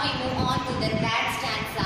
we move on to the third stanza.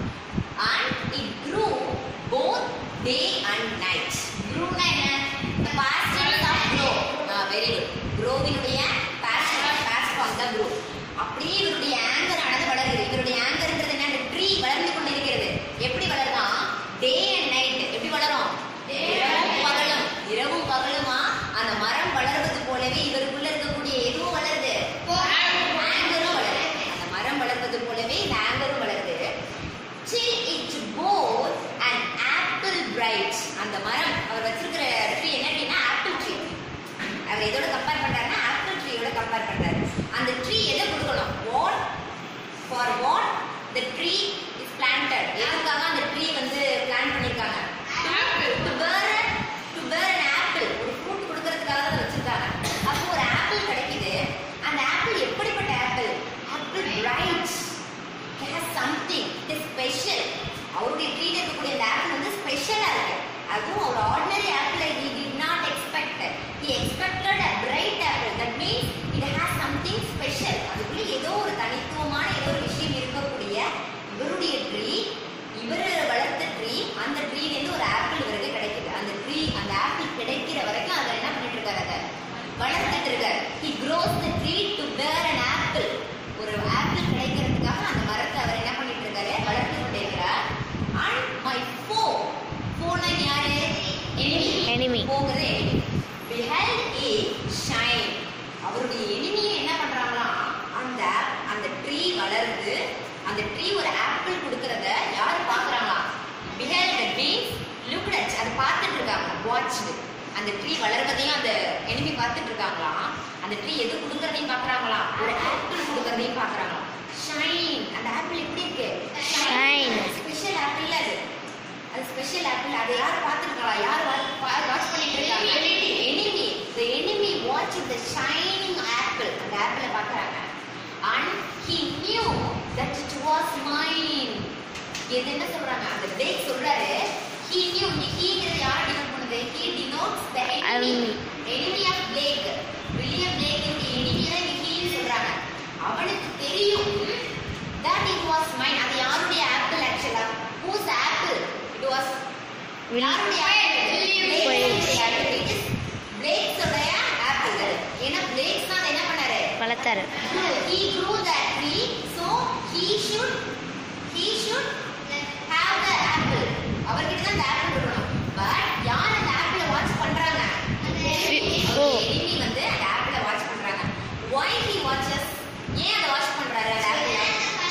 And it grew both day and night. Grew-னா என்ன? The past tense of grow. Ah, very good. Grow-வினுடைய past tense, past form தான் grow. அப்படியே இவருடைய anchor ஆனது வளருது இவருடைய ஆங்கர்ன்றது என்ன அந்த tree வளர்ந்து கொண்டிருக்கிறது எப்படி வளருதா டே அண்ட் நைட் எப்படி வளரும் இரவும் பகலும் இரவும் பகலுமா அந்த மரம் வளர்வது போலவே இவருக்குள்ள இருக்கக்கூடிய எதுவும் வளருது ஆங்கரும் வளருது அந்த மரம் வளர்வது போலவே இந்த ஆங்கரும் வளருது till it bore an apple bright அந்த மரம் அவர் வச்சிருக்கிற ட்ரீ என்ன ட்ரீனா ஆப்பிள் ட்ரீ அவர் எதோட கம்பேர் பண்றாருன்னா ஆப்பிள் ட்ரீயோட கம்பேர் பண்றாரு அந்த ட்ரீ எதை கொடுக்கணும் what for what the tree is planted எதுக்காக அந்த ட்ரீ வந்து பிளான் பண்ணிருக்காங்க to bear a- to bear an apple ஒரு ஃப்ரூட் கொடுக்கறதுக்காக தான் அதை வச்சிருக்காங்க அப்போ ஒரு ஆப்பிள் கிடைக்குது அந்த ஆப்பிள் எப்படிப்பட்ட apple apple bright has something it is special அவருடைய ட்ரீல இருக்கக்கூடிய அந்த ஆப்பிள் வந்து ஸ்பெஷலா இருக்கு அதுவும் ஒரு ordinary apple he did not expect he expected a bright apple that means it has something special அதுக்குள்ள ஏதோ ஒரு தனித்துவமான ஏதோ ஒரு விஷயம் இருக்கக்கூடிய இவருடைய ட்ரீ இவர் வளர்த்த ட்ரீ அந்த ட்ரீல இருந்து ஒரு ஆப்பிள் இவருக்கு கிடைக்குது அந்த ட்ரீ அந்த ஆப்பிள் கிடைக்கிற வரைக்கும் அதை என்ன பண்ணிட்டு இருக்காரு அதை வளர்த்துட்டு இருக்காரு he grows the tree to bear an apple ஒரு ஆப்பிள் கிடைக்கிறதுக்காக அந்த மரத்தை அவர் என்ன பண்ணிட்டு இருக்காரு வளர்த்து கொண்டே இருக்கிறார் and my foe foeனா யாரு enemy Enemy. போகிறது enemy beheld it shine அவருடைய எனிமியை என்ன பண்றாங்களாம் அந்த அந்த ட்ரீ வளருது அந்த ட்ரீ ஒரு ஆப்பிள் கொடுக்கறத யார் பார்க்கறாங்களாம் beheld that means looked at அதை பார்த்துட்டு இருக்காங்க watched அந்த ட்ரீ வளர்வதையும் அந்த enemy பார்த்துட்டு இருக்காங்களாம் அந்த ட்ரீ எது கொடுக்கறதையும் பார்க்கறாங்களாம் ஒரு ஆப்பிள் கொடுக்கறதையும் பார்க்கறாங்களாம் ஷைன் அந்த ஆப்பிள் எப்படி இருக்கு Shine. ஸ்பெஷல் ஆப்பிள் அது அது ஸ்பெஷல் ஆப்பிள் அதை யார் பார்த்துருக்காங்களா யார் வாட்ச் பண்ணிட்டு இருக்காங்க enemy the enemy watched the shining apple அந்த ஆப்பிளை பார்க்கறாங்க and he knew that it was mine இது என்ன சொல்றாங்க அந்த பிளேக் சொல்றாரு he knew ஹீங்கிறது யார் டினோட் பண்ணுது he denotes the enemy Enemy. enemy of blake William பிளேக்கினுடைய enemy தான் இங்க he சொல்றாங்க அவனுக்கு தெரியும் that it was mine அது யாருடைய ஆப்பிள் ஆக்சுவலா whose apple it was Will- யாருடைய Blake's. பிளேக்ஸோடைய ஆப்பிள் ஏன்னா பிளேக்ஸ் தான் அதை என்ன பண்ணாரு வளர்த்தாரு he grew that tree so he should he should have the apple அவர்கிட்ட தான் அந்த ஆப்பிள் இருக்கணும் பட் யார் அந்த ஆப்பிளை வாட்ச் பண்றாங்க Oh. enemy வந்து அந்த ஆப்பிளை வாட்ச் பண்றாங்க why he watches ஏன் அதை வாட்ச் பண்றாரு அந்த ஆப்பிளை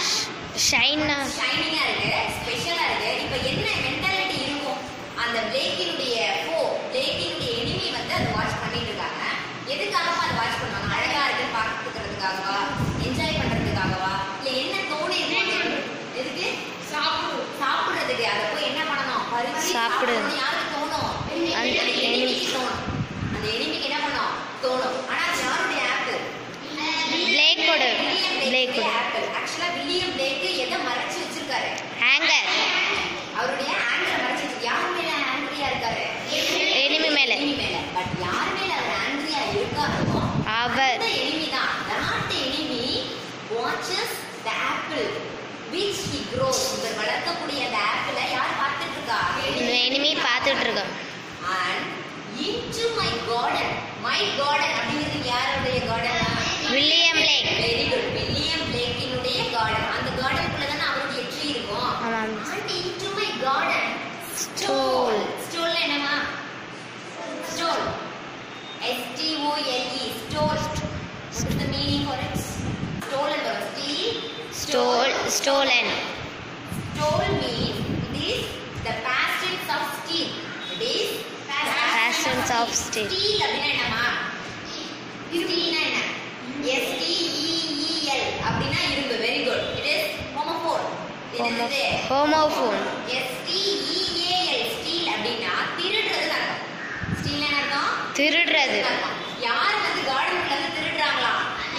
ஷைனா ஷைனிங்கா இருக்கு ஸ்பெஷலா இருக்கு இப்போ என்ன மென்டாலிட்டி இருக்கும் அந்த பிளேக்கினுடைய போ பிளேக்கினுடைய எனிமி வந்து அதை வாட்ச் பண்ணிட்டு இருக்காங்க எதுக்காகவா அதை வாட்ச் பண்ணுவாங்க அழகா இருக்குன்னு பார்த்துக்கிறதுக்காகவா என்ஜாய் பண்றதுக்காகவா இல்ல என்ன தோணு இருக்கும் எதுக்கு சாப்பிடு சாப்பிடுறதுக்கு அதை போய் என்ன பண்ணணும் பறிச்சு சாப்பிடு. சாப்பிடணும்னு யாருக்கு தோணும் அந்த அந்த enemy. எனிமிக்கு தோணும் அந்த எனிமிக்கு என்ன பண்ணும் தோணும் ஆனா அது யாருடைய ஆப்பிள் பிளேக்கோட வில்லியம் பிளேக்கோட ஆப்பிள் ஆக்சுவலா வில்லியம் பிளேக் எதை மறைச்சு வச்சிருக்காரு ஹேங்கர் அவருடைய ஆங்கர் மறைச்சு வச்சிருக்காரு யார் மேல ஆங்கிரியா இருக்காரு Enemy மேல. enemy மேல பட் யார் மேல அவர் ஆங்கிரியா இருக்காரோ அவர் அந்த enemy தான் that enemy watches the apple which he grows இவர் வளர்க்கக்கூடிய அந்த ஆப்பிளை யார் பார்த்துட்டு இருக்கா இந்த எனிமி பார்த்துட்டு இருக்கோம் and into my garden my garden அப்படிங்கிறது யாருடைய garden William Blake very good William பிளேக்கினுடைய கார்டன் அந்த கார்டனுக்குள்ள தானே அவருடைய ட்ரீ இருக்கும் ஆமாம் and into my garden Stole. Stole என்னமா stole S T O L E stole what is the meaning for it stolen வரும் steal stole stolen stole means it is the past tense of steal it is Past tense of steal. steal அப்படின்னா என்னமா stealனா என்ன S T E E L அப்படின்னா இரும்பு very good it is homophone இது என்னது homophone S-T-E-A-L steal அப்படின்னா திருடுறதுன்னு அர்த்தம் steel என்ன அர்த்தம் திருடுறது அர்த்தம். யார் வந்து கார்டனுக்குள்ள இருந்து திருடுறாங்களா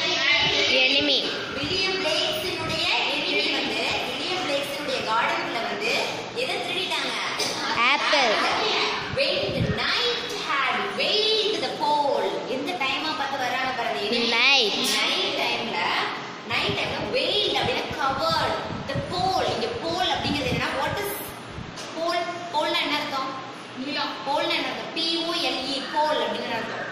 எனிமி வில்லியம் பிளேக்ஸினுடைய எனிமி வந்து வில்லியம் பிளேக்ஸினுடைய கார்டனுக்குள்ள வந்து எதை திருடிட்டாங்க apple when the night had veiled the pole எந்த டைமா பார்த்து வர்றாங்க பாருங்க Night. நைட் டைம்ல நைட் டைம்ல veiled அப்படின்னா போல்னா என்ன அர்த்தம் பிஓஎல்இ போல் அப்படின்னு அர்த்தம்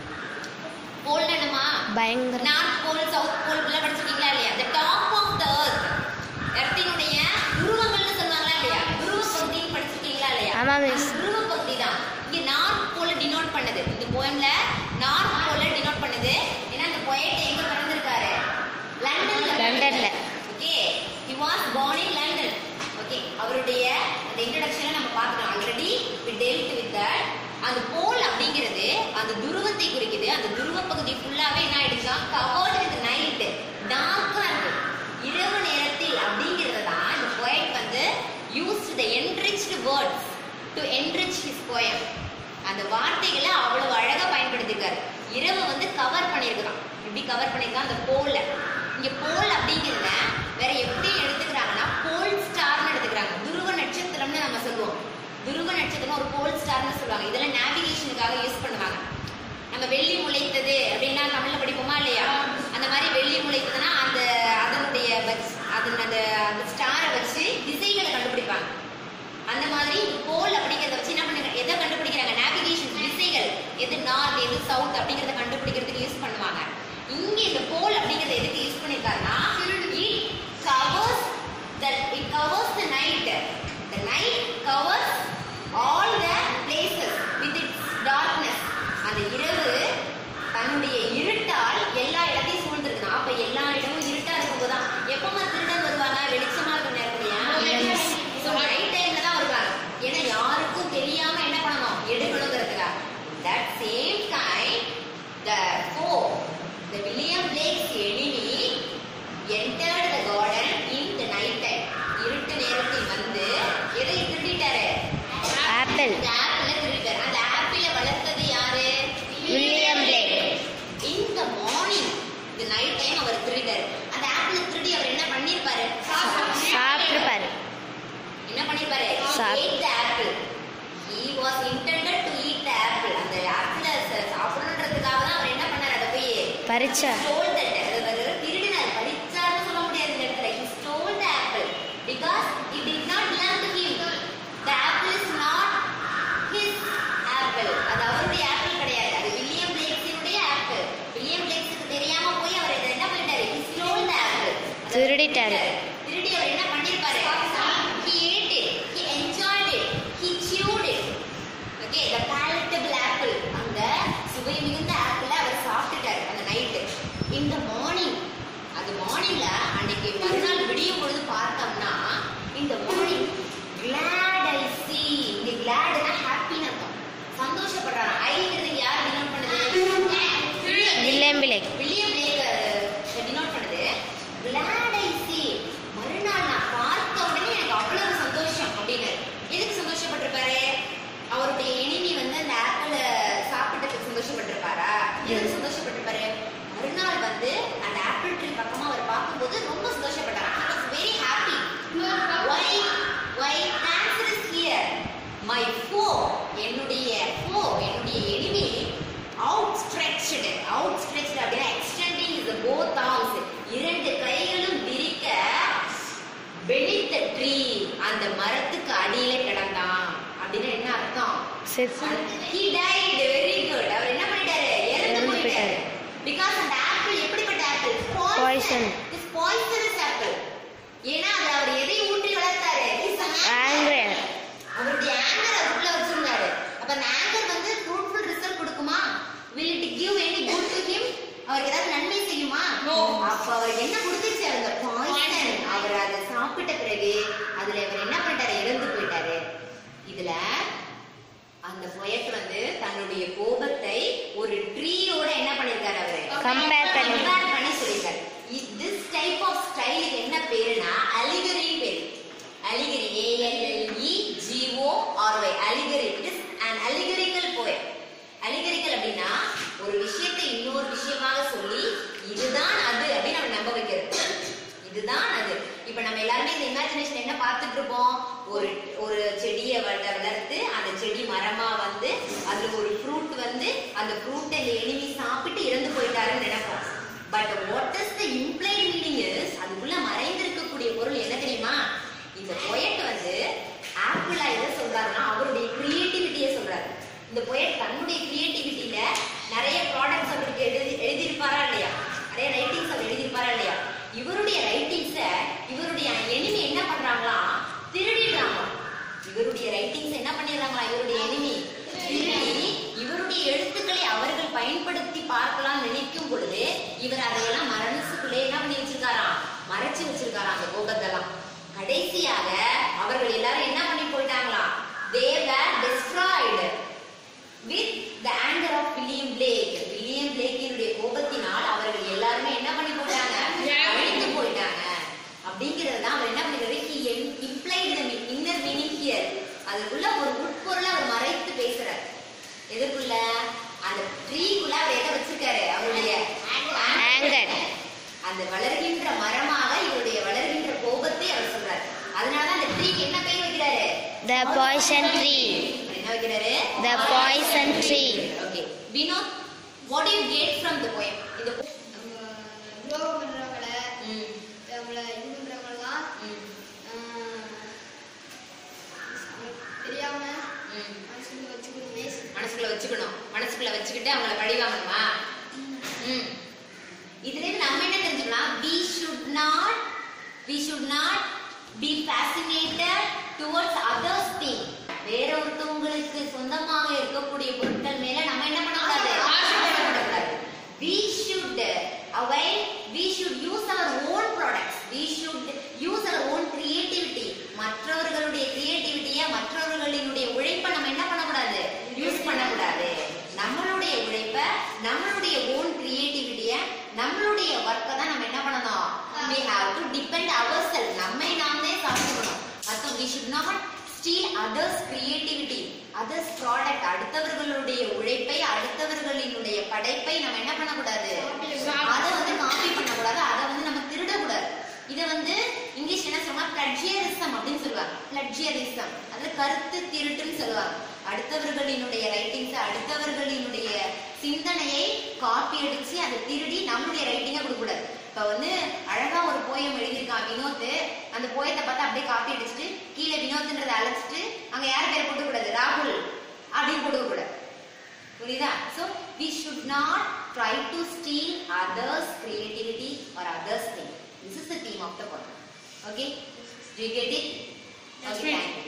போல்னா என்னமா பயங்கர நார்த் போல் சவுத் போல் எல்லாம் படிச்சிருக்கீங்களா இல்லையா the top of the earth எர்த்தினுடைய துருவங்கள்னு சொல்லுவாங்களா இல்லையா துருவ பகுதின்னு படிச்சிருக்கீங்களா இல்லையா ஆமா, miss. அந்த துருவ பகுதி தான் இங்க நார்த் போல டினோட் பண்ணுது இந்த போயம்ல நார்த் போல டினோட் பண்ணுது ஏன்னா அந்த போயட் எங்க பிறந்திருக்காரு லண்டன்ல லண்டன்ல. Okay he was born in london okay அவருடைய அந்த இன்ட்ரடக்ஷனை நம்ம பார்த்துட்டோம் already we dealt with that அந்த போல் அப்படிங்கிறது அந்த துருவத்தை குறிக்குது அந்த துருவ பகுதி ஃபுல்லாவே என்ன ஆயிடுச்சா கவர்ட் வித் நைட் டார்க்கா இருக்கு இரவு நேரத்தில் அப்படிங்கிறது தான் இந்த poet வந்து used the enriched words to enrich his poem அந்த வார்த்தைகளை அவ்வளவு அழகா பயன்படுத்திருக்காரு இரவு வந்து கவர் பண்ணியிருக்கிறான் எப்படி கவர் பண்ணியிருக்கான் அந்த போல இங்க போல் அப்படிங்கிறத வேற எப்படி எடுத்துக்கிறாங்கன்னா போல் ஸ்டார்னு எடுத்துக்கிறாங்க துருவ நட்சத்திரம்னு நம்ம சொல்லுவோம் துருவ நட்சத்திரம் ஒரு போல் ஸ்டார்னு சொல்லுவாங்க இதெல்லாம் நேவிகேஷனுக்காக யூஸ் பண்ணுவாங்க நம்ம வெள்ளி முளைத்தது அப்படின்னா தமிழ்ல படிப்போமா இல்லையா அந்த மாதிரி வெள்ளி முளைத்ததுன்னா அந்த அதனுடைய வச்சு அதன் அந்த அந்த ஸ்டாரை வச்சு திசைகளை கண்டுபிடிப்பாங்க அந்த மாதிரி போல் அப்படிங்கிறத வச்சு என்ன பண்ணுங்க எதை கண்டுபிடிக்கிறாங்க நேவிகேஷன் திசைகள் எது நார்த் எது சவுத் அப்படிங்கிறத கண்டுபிடிக்கிறதுக்கு யூஸ் பண்ணுவாங்க இங்க இந்த போல் அப்படிங்கறத எதுக்கு யூஸ் பண்ணிருக்காருன்னா it covers the it covers the night the night covers all the places with its darkness அந்த இரவு தன்னுடைய இருட்டால் எல்லா இடத்தையும் சூழ்ந்திருக்குது அப்ப எல்லா இடமும் இருட்டா இருக்கும்போது தான் எப்பமா திருடன் வருவாங்க வெளிச்சமா இருக்கும் நேரத்துலயா Yes. ஸோ நைட் டைம்ல தான் வருவாங்க ஏன்னா யாருக்கும் தெரியாம என்ன பண்ணணும் எடுக்கணுங்கிறதுக்காக that same time the foe the William Blake's enemy entered the garden in the night time இருட்டு நேரத்தில் வந்து எதை திருடிட்டாரு ஆப்பிள் அந்த ஆப்பிள திருடிட்டாரு அந்த ஆப்பிள வளர்த்தது யாரு வில்லியம் பிளேக் இந்த மார்னிங் இந்த நைட் டைம் அவர் திருடிட்டாரு அந்த ஆப்பிள திருடி அவர் என்ன பண்ணிருப்பாரு சாப்பிட்டுப்பாரு என்ன பண்ணிருப்பாரு சாப்~ ate the apple he was intended to eat the apple அந்த ஆப்பிள சாப்பிடணுன்றதுக்காக தான் அவர் என்ன பண்ணாரு அதை போய் பறிச்சார் stole that அது வந்து திருடினார் பறிச்சார்னு சொல்ல முடியாது இந்த இடத்துல he stole the apple because it did not belong to him the apple is not his apple அது அவருடைய ஆப்பிள் கிடையாது அது வில்லியம் பிளேக்ஸினுடைய ஆப்பிள் வில்லியம் பிளேக்ஸுக்கு தெரியாம போய் அவர் இதை என்ன பண்ணிட்டாரு he stole the apple திருடிட்டாரு. திருடி அவர் என்ன பண்ணிருப்பாரு he ate it he enjoyed it he chewed it okay the palatable apple அந்த சுவை மிகுந்த ஆப்பிள அவர் சாப்பிட்டுட்டாரு அந்த நைட்டு இந்த மார்னிங் அது மார்னிங்ல அன்னைக்கு மறுநாள் விடியும் பொழுது பார்த்தோம்னா இந்த மார்னிங் glad I see இங்க gladனா ஹாப்பின்னு அர்த்தம் சந்தோஷப்படுறாங்க ஐங்கிறது யார் டினோட் பண்ணுது William Blake William Blake denote பண்ணுது glad I see மறுநாள் நான் பார்த்த உடனே எனக்கு அவ்வளவு சந்தோஷம் அப்படின்னு எதுக்கு சந்தோஷப்பட்டிருப்பாரு அவருடைய எனிமி வந்து அந்த ஆப்பிள சாப்பிட்டதுக்கு சந்தோஷப்பட்டிருப்பாரா எதுக்கு சந்தோஷப்பட்டிருப்பாரு மறுநாள் வந்து அந்த ஆப்பிள் ட்ரீ பக்கமா அவர் பார்க்கும்போது ரொம்ப சந்தோஷப்பட்டாரு I was very happy why why answer is here my foe என்னுடைய foe என்னுடைய enemy outstretched outstretched அப்படின்னா extending is both arms இரண்டு கைகளும் விரிக்க வெளித்த ட்ரீ அந்த மரத்துக்கு அடியில கிடந்தான் அப்படின்னு என்ன அர்த்தம் செத்து he died very good அவர் என்ன பண்ணிட்டாரு இறந்து இறந்து போயிட்டாரு போயிட்டாரு. பிகாஸ் அந்த ஆப்பிள் எப்படிப்பட்ட apple Poison. Is poisonous apple ஏன்னா அது அவர் எதை ஊற்றி வளர்த்தாரு He's an Angry. அவருடைய ஆங்கர் அதுக்குள்ள வச்சிருந்தாரு அப்ப அந்த ஆங்கர் வந்து ஃப்ரூட்ஃபுல் ரிசல்ட் கொடுக்குமா will it give any good to him அவருக்கு ஏதாவது நன்மை செய்யுமா அப்ப அவருக்கு என்ன கொடுத்துச்சு அந்த பாய்சன் அவர் அதை சாப்பிட்ட பிறகு அதுல அவர் என்ன பண்ணிட்டாரு இறந்து போயிட்டாரு இதுல அந்த பொயட் வந்து தன்னுடைய கோபத்தை ஒரு ட்ரீயோட என்ன பண்ணிருக்காரு அவரு Compare பண்ணி. கம்பேர் பண்ணி சொல்லிருக்காரு திஸ் டைப் ஆஃப் ஸ்டைலுக்கு என்ன பேருனா அலிகரின்னு பேரு allegory A L L E G O R Y allegory it is an allegorical poem allegorical அப்படின்னா ஒரு விஷயத்தை இன்னொரு விஷயமாக சொல்லி இதுதான் அது அப்படின்னு நம்ம நம்ப வைக்கிறது இதுதான் அது இப்ப நம்ம எல்லாருமே இந்த இமேஜினேஷன் என்ன பார்த்துட்டு இருப்போம் ஒரு ஒரு செடியை வள- வளர்த்து அந்த செடி மரமா வந்து அதுல ஒரு ஃப்ரூட் வந்து அந்த ஃப்ரூட்டை இந்த எனிமி சாப்பிட்டு இறந்து போயிட்டாருன்னு நினைப்போம் but what is the implied meaning is அதுக்குள்ள மறைந்திருக்கக்கூடிய பொருள் என்ன தெரியுமா இந்த பொயட் வந்து ஆப்பிள் சிம்பிளா எதை சொல்றாருன்னா அவருடைய கிரியேட்டிவிட்டியை சொல்றாரு இந்த போயட் தன்னுடைய கிரியேட்டிவிட்டியில நிறைய ப்ராடக்ட்ஸ் அவருக்கு எழுதி எழுதியிருப்பாரா இல்லையா நிறைய ரைட்டிங்ஸ் அவர் எழுதியிருப்பாரா இல்லையா இவருடைய ரைட்டிங்ஸ இவருடைய எனிமி என்ன பண்றாங்களா திருடிடுறாங்க இவருடைய ரைட்டிங்ஸ் என்ன பண்ணிடுறாங்களா இவருடைய எனிமி திருடி இவருடைய எழுத்துக்களை அவர்கள் பயன்படுத்தி பார்க்கலாம் நினைக்கும் பொழுது இவர் அதையெல்லாம் மனசுக்குள்ளே என்ன பண்ணி வச்சிருக்காராம் மறைச்சு வச்சிருக்காராம் அந்த கோபத்தெல்லாம் கடைசியாக அவர்கள் எல்லாரும் என்ன பண்ணி போயிட்டாங்களாம் they were destroyed with the anger of William Blake William பிளேக்கினுடைய கோபத்தினால் அவர்கள் எல்லாருமே என்ன பண்ணி போயிட்டாங்க அழிந்து போயிட்டாங்க அப்படிங்கிறது தான் அவர் என்ன பண்ணிருக்காரு he implied the inner meaning here அதுக்குள்ள ஒரு உட்பொருளை அவர் மறைத்து பேசுறார் எதுக்குள்ள அந்த ட்ரீக்குள்ள அவர் எதை வச்சிருக்காரு அவருடைய Anger. அந்த வளர்கின்ற மரமாக இவருடைய வளர்கின்ற கோபத்தை அவர் சொல்றாரு அதனாலதான் அந்த ட்ரீக்கு என்ன பேர் வைக்கிறாரு The poison tree. என்ன வைக்கிறாரு The poison tree. Okay Vinod what you get from the poem இந்த po- நம்ம துரோகம் பண்றவங்கள ம், நம்மள இது பண்றவங்கலாம் ம், தெரியாம ம். மனசுல வச்சுக்கணுமே மனசுக்குள்ள வச்சுக்கணும் மனசுக்குள்ள வச்சுக்கிட்டு அவங்கள பழி வாங்கணுமா ம். இதுல இருந்து நம்ம என்ன தெரிஞ்சுக்கலாம் we should not we should not be fascinated towards others thing வேற ஒருத்தவங்களுக்கு சொந்தமாக இருக்கக்கூடிய பொருட்கள் மேல நம்ம என்ன பண்ணக்கூடாது ஆசைப்படக்கூடாது we should avoid we should use our own products we should use our own creativity மற்றவர்களுடைய கிரியேட்டிவிட்டிய மற்றவர்களினுடைய உழைப்பை நம்ம என்ன பண்ணக்கூடாது யூஸ் பண்ணக்கூடாது நம்மளுடைய உழைப்ப நம்மளுடைய ஓன் கிரியேட்டிவிட்டிய நம்மளுடைய ஒர்க்கை தான் நம்ம என்ன பண்ணணும் we have to depend ourselves நம்மை நாமே சார்ந்துக்கணும் மத்தம் we should not steal others creativity others product அடுத்தவர்களுடைய உழைப்பை அடுத்தவர்களினுடைய படைப்பை நம்ம என்ன பண்ணக்கூடாது அதை வந்து காப்பி பண்ணக்கூடாது அதை வந்து நம்ம திருடக்கூடாது இத வந்து இங்கிலீஷ் என்ன சொல்லுவாங்க பிளட்ஜியரிசம் அப்படின்னு சொல்லுவாங்க பிளட்ஜியரிசம் அது கருத்து திருட்டுன்னு சொல்லுவாங்க அடுத்தவர்களினுடைய ரைட்டிங்ஸ் அடுத்தவர்களினுடைய சிந்தனையை காப்பி அடிச்சு அதை திருடி நம்மளுடைய ரைட்டிங்கை கொடுக்கக்கூடாது இப்ப வந்து அழகா ஒரு போயம் எழுதியிருக்கான் வினோத் அந்த போயத்தை பார்த்து அப்படியே காப்பி அடிச்சுட்டு கீழே வினோத்ன்றதை அழைச்சிட்டு அங்க யார் பேர் போட்டு கூடாது ராகுல் அப்படின்னு போட்டு கூடாது புரியுதா so we should not try to steal others creativity or others thing this is the theme of the poem okay do you get it okay thank you